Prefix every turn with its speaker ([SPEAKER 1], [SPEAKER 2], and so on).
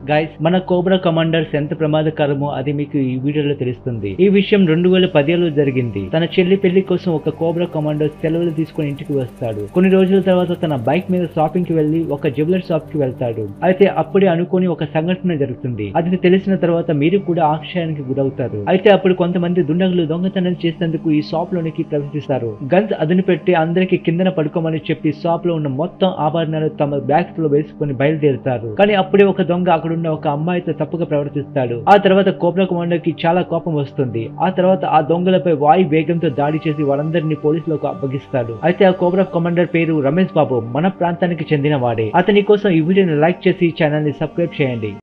[SPEAKER 1] guys మన cobra commanders ఎంత ప్రమాదకరమో అది మీకు ఈ వీడియోలో తెలుస్తుంది ఈ విషయం రెండు వేల పదిహేడులో జరిగింది తన చెల్లి పెళ్లి కోసం ఒక కోబ్రా కమాండర్ సెలవులు తీసుకుని ఇంటికి వస్తాడు కొన్ని రోజుల తర్వాత తన బైక్ మీద షాపింగ్ కి వెళ్లి ఒక జ్యువెలర్ షాప్ కి వెళ్తాడు అయితే అప్పుడే అనుకోని ఒక సంఘటన జరుగుతుంది అది తెలిసిన తర్వాత మీరు కూడా ఆశ్చర్యానికి గురవుతారు అయితే అప్పుడు కొంతమంది దుండగులు దొంగతనం చేసేందుకు ఈ షాప్ లోనికి ప్రవేశిస్తారు గన్స్ అదును పెట్టి అందరికి కిందన పడుకోమని చెప్పి షాప్ లో ఉన్న మొత్తం ఆభరణాలు తమ బ్యాగ్స్ లో వేసుకుని బయలుదేరుతారు కానీ అప్పుడే ఒక దొంగ అక్కడున్న ఒక అమ్మాయితో తప్పుగా ప్రవర్తిస్తాడు ఆ తర్వాత కోబ్రా కమాండర్ కి చాలా కోపం వస్తుంది ఆ తర్వాత ఆ దొంగలపై వాయు వేగంతో దాడి చేసి వారందరినీ పోలీసులకు అప్పగిస్తాడు అయితే ఆ కోబ్రా కమాండర్ పేరు రమేష్ బాబు మన ప్రాంతానికి చెందిన వాడే అతని కోసం ఈ వీడియోని లైక్ చేసి ఛానల్ ని సబ్స్క్రైబ్ చేయండి